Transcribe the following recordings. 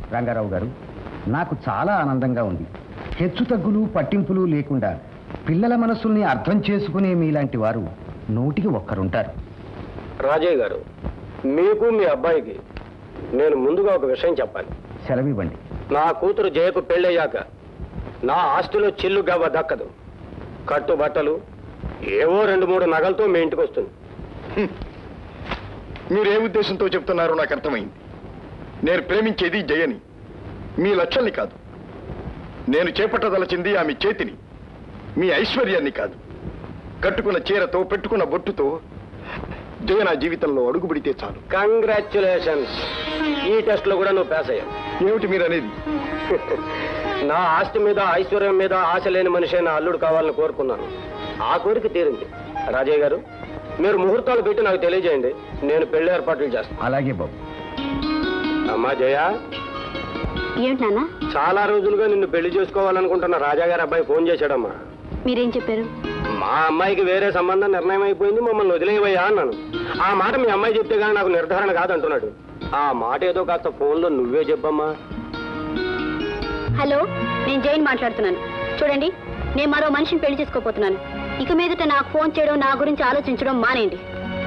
రంగారావు గారు నాకు చాలా ఆనందంగా ఉంది హెచ్చు తగ్గులు పట్టింపులు లేకుండా పిల్లల మనసుల్ని అర్థం చేసుకునే మీలాంటి వారు నూటికి ఒక్కరుంటారు రాజయ్య గారు మీకు మీ అబ్బాయికి నేను ముందుగా ఒక విషయం చెప్పాలి సెలవివ్వండి నా కూతురు జయకు పెళ్ళయ్యాక నా ఆస్తిలో చిల్లు గవ్వ దక్కదు కట్టు బట్టలు ఏవో రెండు మూడు నగలతో మీ ఇంటికి వస్తుంది మీరు ఏ ఉద్దేశంతో చెప్తున్నారో నాకు అర్థమైంది నేను ప్రేమించేది జయని మీ లక్ష్యాన్ని కాదు నేను చేపట్టదలచింది ఆమె చేతిని మీ ఐశ్వర్యాన్ని కాదు కట్టుకున్న చీరతో పెట్టుకున్న బొట్టుతో జయ నా జీవితంలో అడుగుబడితే చాలు కంగ్రాచులేషన్స్ ఈ టెస్ట్ లో కూడా నువ్వు పాస్ అయ్యావు ఏమిటి మీరు అనేది నా ఆస్తి మీద ఐశ్వర్యం మీద ఆశ లేని మనిషి నా అల్లుడు కావాలని కోరుకున్నాను ఆ కోరిక తీరింది రాజయ్య గారు మీరు ముహూర్తాలు పెట్టి నాకు తెలియజేయండి నేను పెళ్లి ఏర్పాట్లు చేస్తాను అలాగే బాబు అమ్మా జయ ఏమిటి నాన్న చాలా రోజులుగా నిన్ను పెళ్లి చేసుకోవాలనుకుంటున్న రాజా గారి అబ్బాయి ఫోన్ చేశాడమ్మా మీరేం చెప్పారు మా అమ్మాయికి వేరే సంబంధం నిర్ణయం అయిపోయింది మమ్మల్ని వదిలేవయ్యా అన్నాను ఆ మాట మీ అమ్మాయి చెప్తే కానీ నాకు నిర్ధారణ కాదంటున్నాడు ఆ మాట ఏదో కాస్త ఫోన్లో నువ్వే చెప్పమ్మా హలో నేను జైన్ మాట్లాడుతున్నాను చూడండి నేను మరో మనిషిని పెళ్లి చేసుకోపోతున్నాను ఇక మీదట నాకు ఫోన్ చేయడం నా గురించి ఆలోచించడం మానేయండి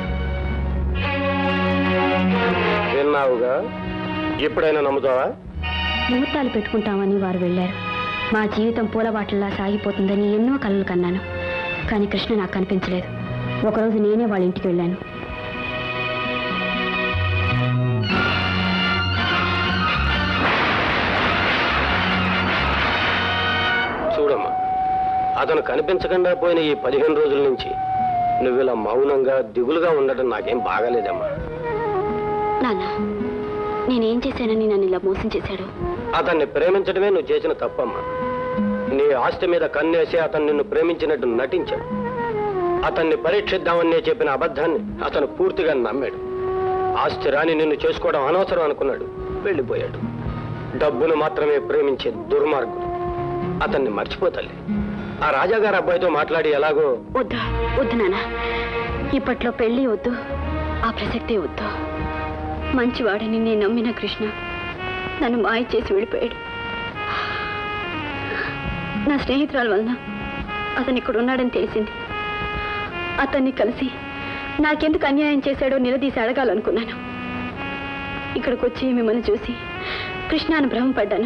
విన్నావుగా ఎప్పుడైనా నమ్ముతావా ముహూర్తాలు పెట్టుకుంటామని వారు వెళ్ళారు మా జీవితం పూలబాటల్లా సాగిపోతుందని ఎన్నో కలలు కన్నాను కానీ కృష్ణ నాకు కనిపించలేదు ఒకరోజు నేనే వాళ్ళ ఇంటికి వెళ్ళాను చూడమ్మా అతను కనిపించకుండా పోయిన ఈ పదిహేను రోజుల నుంచి నువ్వు ఇలా మౌనంగా దిగులుగా ఉండటం నాకేం బాగాలేదమ్మా నాన్న నేనేం చేశానని నన్ను ఇలా మోసం చేశాడు అతన్ని ప్రేమించడమే నువ్వు చేసిన తప్పమ్మా నీ ఆస్తి మీద కన్నేసి అతను నిన్ను ప్రేమించినట్టు నటించాడు అతన్ని పరీక్షిద్దామని నేను చెప్పిన అబద్ధాన్ని అతను పూర్తిగా నమ్మాడు ఆస్తి రాని నిన్ను చేసుకోవడం అనవసరం అనుకున్నాడు వెళ్ళిపోయాడు డబ్బును మాత్రమే ప్రేమించే దుర్మార్గుడు అతన్ని మర్చిపోతలే ఆ రాజాగారి అబ్బాయితో మాట్లాడి ఎలాగో వద్దు వద్దు నాన్న ఇప్పట్లో పెళ్లి వద్దు ఆ ప్రసక్తే వద్దు మంచివాడని నేను నమ్మిన కృష్ణ నన్ను మాయ చేసి వెళ్ళిపోయాడు నా స్నేహితురాల వలన అతను ఇక్కడ ఉన్నాడని తెలిసింది అతన్ని కలిసి నాకెందుకు అన్యాయం చేశాడో నిలదీసి అడగాలనుకున్నాను ఇక్కడికి వచ్చి మిమ్మల్ని చూసి కృష్ణాను భ్రమపడ్డాను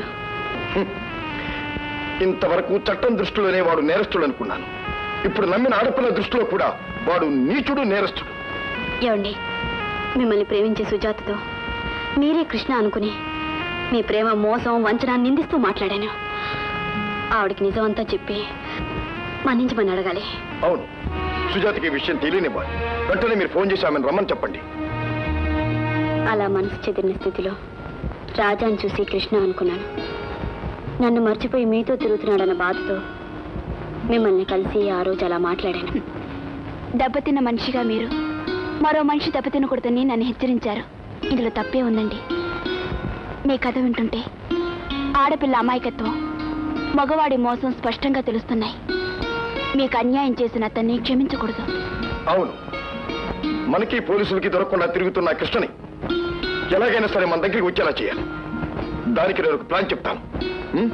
ఇంతవరకు చట్టం దృష్టిలోనే వాడు నేరస్తుడు అనుకున్నాను ఇప్పుడు నమ్మిన ఆడపిల్ల దృష్టిలో కూడా వాడు నీచుడు నేరస్తుడు ఏమండి మిమ్మల్ని ప్రేమించే సుజాతతో మీరే కృష్ణ అనుకుని మీ ప్రేమ మోసం వంచన నిందిస్తూ మాట్లాడాను ఆవిడకి నిజమంతా చెప్పి మన్నించమని అడగాలి అవును సుజాతకి ఈ విషయం తెలియనివ్వాలి వెంటనే మీరు ఫోన్ చేసి ఆమెను రమ్మని చెప్పండి అలా మనసు చెదిరిన స్థితిలో రాజాని చూసి కృష్ణ అనుకున్నాను నన్ను మర్చిపోయి మీతో తిరుగుతున్నాడన్న బాధతో మిమ్మల్ని కలిసి ఆ రోజు అలా మాట్లాడాను దెబ్బతిన్న మనిషిగా మీరు మరో మనిషి దెబ్బతినకూడదని నన్ను హెచ్చరించారు ఇందులో తప్పే ఉందండి మీ కథ వింటుంటే ఆడపిల్ల అమాయకత్వం మగవాడి మోసం స్పష్టంగా తెలుస్తున్నాయి మీకు అన్యాయం చేసిన అతన్ని క్షమించకూడదు అవును మనకి పోలీసులకి దొరకకుండా తిరుగుతున్న ఆ కృష్ణని ఎలాగైనా సరే మన దగ్గరికి వచ్చేలా చేయాలి దానికి నేను ఒక ప్లాన్ చెప్తాను ఉం?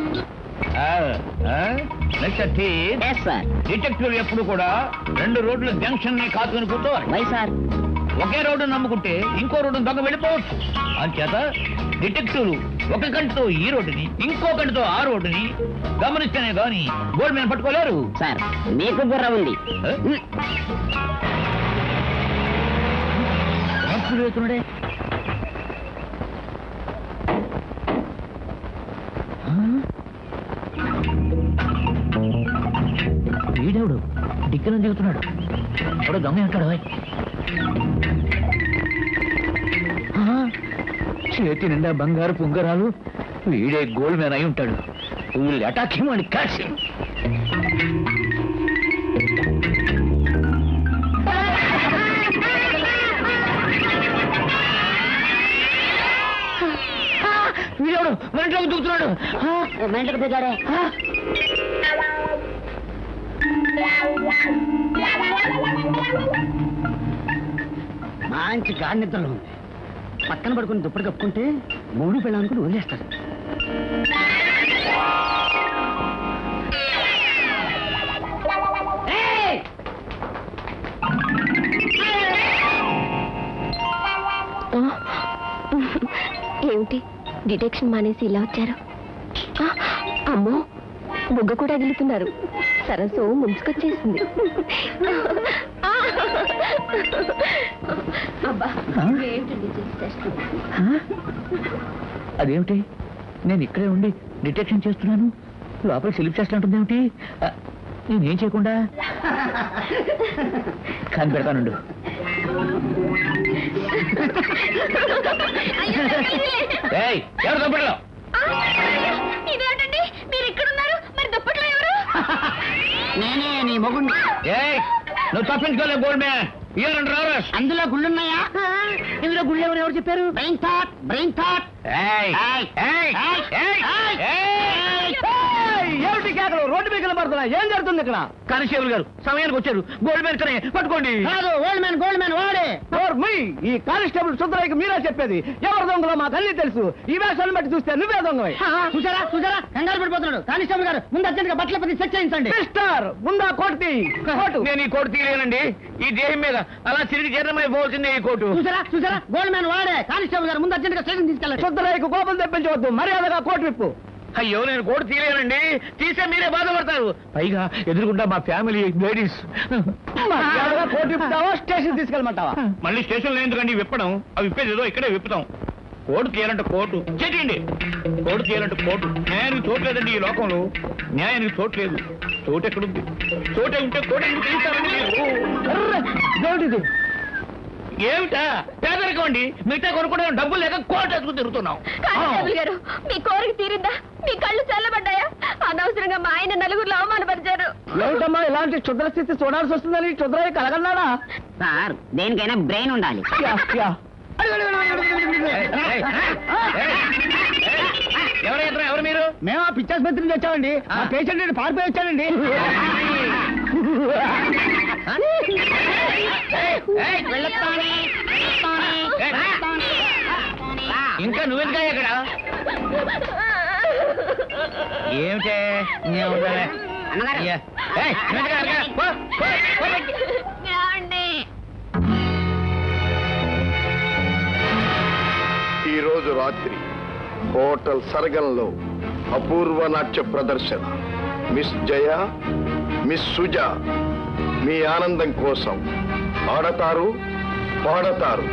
డిటెక్టివ్ ఎప్పుడు కూడా రెండు రోడ్ల జంక్షన్ ని కాచుకుని కూర్చోవాలి సార్ ఒకే రోడ్డు నమ్ముకుంటే ఇంకో రోడ్డు దొంగ వెళ్ళిపోవచ్చు అంచేత డిటెక్టివ్లు ఒక కంటితో ఈ రోడ్డుని ఇంకో కంటితో ఆ రోడ్డుని గమనిస్తేనే గాని గోల్డ్ మీద పట్టుకోలేరు సార్ మీకు బుర్ర ఉంది వేస్తున్నాడే వీడెవడు డిక్కన దిగుతున్నాడు ఎవడో దొంగ ఎక్కడ చేతి నిండా బంగారు పుంగరాలు వీడే గోల్డ్ మ్యాన్ అయి ఉంటాడు వీళ్ళు అటాక్ అని క్యాచ్ వీడెవడు వెంటలోకి దిగుతున్నాడు మెంటకు దిగాడే మంచి గాఢ నిద్రలో ఉంది పక్కన పడుకుని దుప్పటి కప్పుకుంటే మూడు పెళ్ళానుకుని వదిలేస్తారు ఏయ్! ఏమిటి డిటెక్షన్ మానేసి ఇలా వచ్చారు ఆ, అమ్మో బుగ్గ కూడా అగిలుతున్నారు సరస్సు ముంచుకొచ్చేసింది అబ్బా ఏమిటండి చేసేస్తాను అదేమిటి నేను ఇక్కడే ఉండి డిటెక్షన్ చేస్తున్నాను లోపల సెలిప్ చేస్తున్నట్టుంది ఏమిటి నేనేం చేయకుండా కనిపెడతానుండు ఏయ్, ఎవరు దుప్పట్లో ఇదేంటండి మీరు ఇక్కడున్నారు మరి దుప్పట్లో ఎవరు నేనే నీ మొగుండి ఏయ్ నువ్వు తప్పించుకోలే గోల్డ్ మ్యాన్ ఇయర్ రారస్ అందులో గుళ్ళున్నాయా ఇందులో గుళ్ళు ఎవరు ఎవరు చెప్పారు బ్రెయిన్ థాట్ బ్రెయిన్ థాట్ ఏయ్ ఏయ్, ఏయ్ ఏయ్, ఏయ్ ఏయ్, ఏయ్ ఏమిటి కేకలు రోడ్డు మీద కనబడుతున్నా ఏం జరుగుతుంది ఇక్కడ కానిస్టేబుల్ గారు సమయానికి వచ్చారు గోల్డ్ మ్యాన్ కనే పట్టుకోండి కాదు ఓల్డ్ మ్యాన్ గోల్డ్ మ్యాన్ వాడే మీ ఈ కానిస్టేబుల్ సుందరయ్యకి మీరే చెప్పేది ఎవరు దొంగలో మాకు అన్ని తెలుసు ఈ వేషాలను బట్టి చూస్తే నువ్వే దొంగవై చూసారా చూసారా కంగారు పడిపోతున్నాడు కానిస్టేబుల్ గారు ముందు అర్జెంట్ గా బట్టల పది సెట్ చేయించండి మిస్టర్ ముందా కోటి కోటు నేను ఈ కోటు తీయలేనండి ఈ దేహం మీద అలా తిరిగి జీర్ణమైపోవాల్సిందే ఈ కోటు చూసారా చూసారా గోల్డ్ మ్యాన్ వాడే కానిస్టేబుల్ గారు ముందు అర్జెంట్ గా స్టేషన్ తీసుకెళ్ళండి శుద్ధరాయ్కు కోపం తెప్పించవద్దు మర్యాదగా కోటు విప్పు అయ్యో నేను కోటు తీయలేనండి తీసే మీరే బాధపడతారు పైగా ఎదురుకుంటా మా ఫ్యామిలీ లేడీస్ మర్యాదగా కోటు విప్పుతావా స్టేషన్ తీసుకెళ్ళమంటావా మళ్ళీ స్టేషన్లో ఎందుకండి విప్పడం అవి విప్పేది ఏదో ఇక్కడే విప్పుతాం కోటు తీయాలంటే కోటు చేయండి కోటు తీయాలంటే కోటు న్యాయానికి చోటు లేదండి ఈ లోకంలో న్యాయానికి చోటు లేదు చోటు ఎక్కడుంది చోటే ఉంటే కోటు ఎందుకు తీస్తారండి మీరు? ఏమిటిది ఏమిటా పేదరికం అండి మిగతా కొనుక్కోవడం డబ్బులు లేక కోట ఎత్తుకు తిరుగుతున్నాం కానిస్టేబుల్ గారు మీ కోరిక తీరిందా మీ కళ్ళు చల్లబడ్డాయా అనవసరంగా మా ఆయన నలుగురిలో అవమానపరిచారు ఏమిటమ్మా ఇలాంటి క్షుద్ర స్థితి చూడాల్సి వస్తుందని క్షుద్రయ్య కలగన్నాడా సార్ దేనికైనా బ్రెయిన్ ఉండాలి యా, యా. ఏయ్, ఏయ్, ఏయ్, ఏయ్, ఎవరు ఎదురు ఎవరు మీరు మేము ఆ పిచ్చాసుపత్రి నుంచి వచ్చామండి ఆ పేషెంట్ పారిపోయి వచ్చానండి ఏయ్, ఇంకా నువ్వెందుకా ఇక్కడ ఏమిటే ఏమిటలే? అయ్యా. ఏయ్, నువ్వెందుకా ఇక్కడ? పో, పో, పో బయటికి. ఈ రోజు రాత్రి హోటల్ సరగంలో అపూర్వ నాట్య ప్రదర్శన మిస్ జయ మిస్ సుజ మీ ఆనందం కోసం ఆడతారు పాడతారు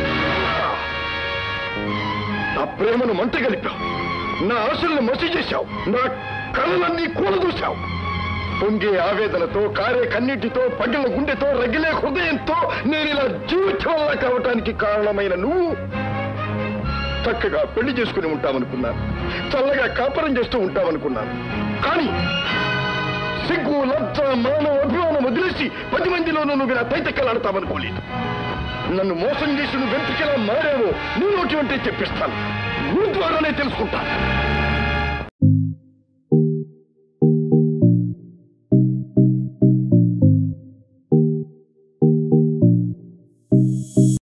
నా ప్రేమను మంట కలిపావు నా ఆశలను మసి చేశావు నా కళ్ళలన్నీ కూలదూశావు పొంగే ఆవేదనతో కారే కన్నీటితో పగిలిన గుండెతో రగిలే హృదయంతో నేను ఇలా జీవితంలా కావటానికి కారణమైన నువ్వు చక్కగా పెళ్లి చేసుకుని ఉంటామనుకున్నాను చల్లగా కాపురం చేస్తూ ఉంటామనుకున్నాను కానీ సిగ్గు లజ్జ మానవ అభిమానం వదిలేసి పది మందిలోనూ నువ్వు ఇలా తైతక్కలాడతామనుకోలేదు నన్ను మోసం చేసి నువ్వు వెంట్రుకెలా మారావో నీ నోటి అంటే చెప్పిస్తాను నీ ద్వారానే తెలుసుకుంటాను